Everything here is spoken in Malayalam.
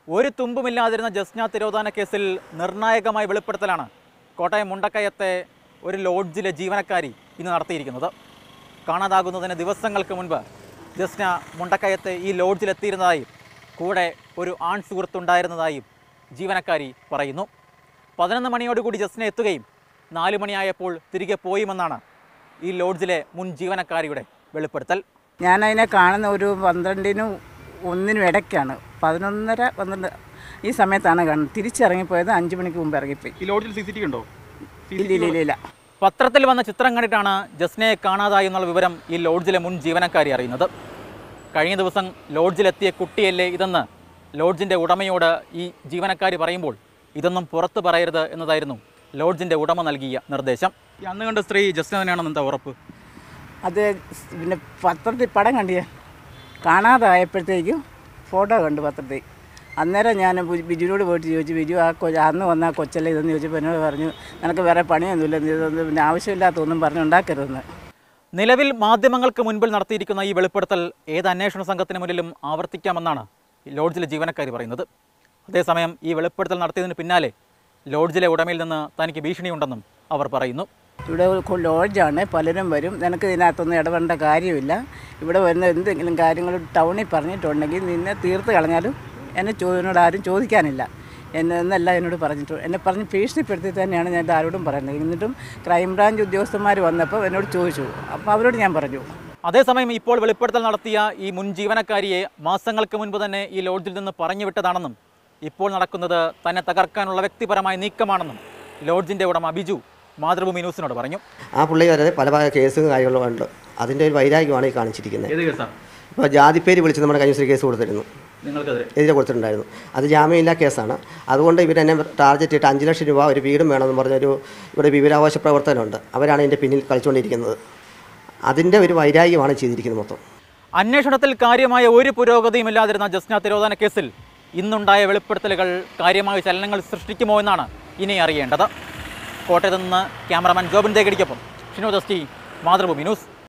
ഒരു തുമ്പുമില്ലാതിരുന്ന ജസ്ന തിരോധാന കേസിൽ നിർണായകമായ വെളിപ്പെടുത്തലാണ് കോട്ടയം മുണ്ടക്കയത്തെ ഒരു ലോഡ്ജിലെ ജീവനക്കാരി ഇന്ന് നടത്തിയിരിക്കുന്നത് കാണാതാകുന്നതിന് ദിവസങ്ങൾക്ക് മുൻപ് ജസ്ന മുണ്ടക്കയത്തെ ഈ ലോഡ്ജിലെത്തിയിരുന്നതായും കൂടെ ഒരു ആൺ സുഹൃത്തുണ്ടായിരുന്നതായും ജീവനക്കാരി പറയുന്നു പതിനൊന്ന് മണിയോടുകൂടി ജസ്ന എത്തുകയും നാല് മണിയായപ്പോൾ തിരികെ പോയുമെന്നാണ് ഈ ലോഡ്ജിലെ മുൻ ജീവനക്കാരിയുടെ വെളിപ്പെടുത്തൽ ഞാൻ അതിനെ കാണുന്ന ഒരു പന്ത്രണ്ടിനും ഒന്നിനും ഇടയ്ക്കാണ് പതിനൊന്നര പന്ത്രണ്ട് ഈ സമയത്താണ് കാണുന്നത് തിരിച്ചിറങ്ങിപ്പോയത് അഞ്ച് മണിക്ക് മുമ്പ് ഇറങ്ങിപ്പോയി ഈ ലോഡ്ജിൽ സി സി ടി വി ഉണ്ടോ ഇല്ല ഇല്ല ഇല്ല ഇല്ല പത്രത്തിൽ വന്ന ചിത്രം കണ്ടിട്ടാണ് ജസ്നയെ കാണാതായി എന്നുള്ള വിവരം ഈ ലോഡ്ജിലെ മുൻ ജീവനക്കാരി അറിയുന്നത് കഴിഞ്ഞ ദിവസം ലോഡ്ജിലെത്തിയ കുട്ടിയല്ലേ ഇതെന്ന് ലോഡ്ജിൻ്റെ ഉടമയോട് ഈ ജീവനക്കാരി പറയുമ്പോൾ ഇതൊന്നും പുറത്തു പറയരുത് എന്നതായിരുന്നു ലോഡ്ജിൻ്റെ ഉടമ നൽകിയ നിർദ്ദേശം ഈ അന്ന് കണ്ട സ്ത്രീ ജസ്റ്റ് തന്നെയാണെന്ന് എന്താ ഉറപ്പ് അത് പിന്നെ പത്രത്തിൽ പടം കണ്ടു ഞാൻ കാണാതായപ്പോഴത്തേക്കും ഫോട്ടോ കണ്ടു പത്രത്തിൽ അന്നേരം ഞാൻ ബി- ബിജുവിനോട് പോയിട്ട് ചോദിച്ചു ബിജു ആ കൊ അന്ന് വന്ന ആ കൊച്ചല്ലേ ഇതെന്ന് ചോദിച്ചപ്പോൾ എന്നോട് പറഞ്ഞു നിനക്ക് വേറെ പണിയൊന്നുമില്ല നീ ഇതൊന്നും പിന്നെ ആവശ്യമില്ലാത്തൊന്നും പറഞ്ഞുണ്ടാക്കരുതെന്ന് നിലവിൽ മാധ്യമങ്ങൾക്ക് മുൻപിൽ നടത്തിയിരിക്കുന്ന ഈ വെളിപ്പെടുത്തൽ ഏത് അന്വേഷണ സംഘത്തിന് മുന്നിലും ആവർത്തിക്കാമെന്നാണ് ഈ ലോഡ്ജിലെ ജീവനക്കാരി പറയുന്നത് അതേസമയം ഈ വെളിപ്പെടുത്തൽ നടത്തിയതിന് പിന്നാലെ ലോഡ്ജിലെ ഉടമയിൽ നിന്ന് തനിക്ക് ഭീഷണിയുണ്ടെന്നും അവർ പറയുന്നു ഇവിടെ ഒരു ലോഡ്ജാണ് പലരും വരും നിനക്ക് ഇതിനകത്തൊന്നും ഇടപെടേണ്ട കാര്യമില്ല ഇവിടെ വരുന്ന എന്തെങ്കിലും കാര്യങ്ങൾ ടൗണിൽ പറഞ്ഞിട്ടുണ്ടെങ്കിൽ നിന്നെ തീർത്ത് കളഞ്ഞാലും എന്നെ ചോ എന്നോട് ആരും ചോദിക്കാനില്ല എന്നെ എന്നല്ല എന്നോട് പറഞ്ഞിട്ട് എന്നെ പറഞ്ഞ് ഭീഷണിപ്പെടുത്തി തന്നെയാണ് ഞാൻ ഇത് ആരോടും പറയുന്നത് എന്നിട്ടും ക്രൈംബ്രാഞ്ച് ഉദ്യോഗസ്ഥന്മാർ വന്നപ്പോൾ എന്നോട് ചോദിച്ചു അപ്പോൾ അവരോട് ഞാൻ പറഞ്ഞു അതേസമയം ഇപ്പോൾ വെളിപ്പെടുത്തൽ നടത്തിയ ഈ മുൻ ജീവനക്കാരിയെ മാസങ്ങൾക്ക് മുൻപ് തന്നെ ഈ ലോഡ്ജിൽ നിന്ന് പറഞ്ഞു വിട്ടതാണെന്നും ഇപ്പോൾ നടക്കുന്നത് തന്നെ തകർക്കാനുള്ള വ്യക്തിപരമായ നീക്കമാണെന്നും ലോഡ്ജിന്റെ ഉടമ ബിജു മാതൃഭൂമി ന്യൂസിനോട് പറഞ്ഞു ആ പുള്ളി വരെ പല പല കേസും കാര്യങ്ങളും ഉണ്ട് അതിൻ്റെ ഒരു വൈരാഗ്യമാണ് ഈ കാണിച്ചിരിക്കുന്നത് ഏത് കേസാ ഇപ്പോൾ ജാതിപ്പേര് വിളിച്ച് നമ്മുടെ കഴിഞ്ഞ ദിവസം ഒരു കേസ് കൊടുത്തിരുന്നു നിങ്ങൾക്കെതിരെ എതിരെ കൊടുത്തിട്ടുണ്ടായിരുന്നു അത് ജാമ്യമില്ലാ കേസാണ് അതുകൊണ്ട് ഇവർ എന്നെ ടാർഗറ്റ് ഇട്ട് അഞ്ച് ലക്ഷം രൂപ ഒരു വീടും വേണമെന്ന് പറഞ്ഞൊരു ഇവിടെ വിവരാവകാശ പ്രവർത്തനമുണ്ട് അവരാണ് ഇതിൻ്റെ പിന്നിൽ കളിച്ചുകൊണ്ടിരിക്കുന്നത് അതിൻ്റെ ഒരു വൈരാഗ്യമാണ് ചെയ്തിരിക്കുന്നത് മൊത്തം അന്വേഷണത്തിൽ കാര്യമായ ഒരു പുരോഗതിയുമില്ലാതിരുന്ന ജസ്ന തിരോധാന കേസിൽ ഇന്നുണ്ടായ വെളിപ്പെടുത്തലുകൾ കാര്യമായ ചലനങ്ങൾ സൃഷ്ടിക്കുമോ എന്നാണ് ഇനി അറിയേണ്ടത് കോട്ടയത്ത് നിന്ന് ക്യാമറമാൻ ജോബിൻ തേകടിക്കൊപ്പം ഷിനോദസ്റ്റി മാതൃഭൂമി ന്യൂസ്